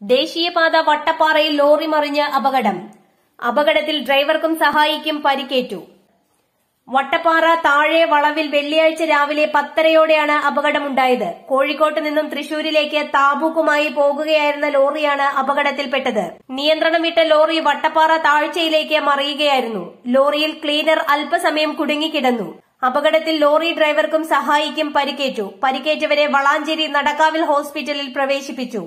ദേശീയപാത വട്ടപ്പാറയിൽ ലോറി മറിഞ്ഞ് അപകടം അപകടത്തിൽ ഡ്രൈവർക്കും സഹായിക്കും പരിക്കേറ്റു വട്ടപ്പാറ താഴെ വളവിൽ വെള്ളിയാഴ്ച രാവിലെ പത്തരയോടെയാണ് അപകടമുണ്ടായത് കോഴിക്കോട്ട് നിന്നും തൃശൂരിലേക്ക് താബൂക്കുമായി പോകുകയായിരുന്ന ലോറിയാണ് അപകടത്തിൽപ്പെട്ടത് നിയന്ത്രണം വിട്ട ലോറി വട്ടപ്പാറ താഴ്ചയിലേക്ക് മറിയുകയായിരുന്നു ലോറിയിൽ ക്ലീനർ അല്പസമയം കുടുങ്ങിക്കിടന്നു അപകടത്തിൽ ലോറി ഡ്രൈവർക്കും സഹായിക്കും പരിക്കേറ്റു പരിക്കേറ്റവരെ വളാഞ്ചേരി നടക്കാവിൽ ഹോസ്പിറ്റലിൽ പ്രവേശിപ്പിച്ചു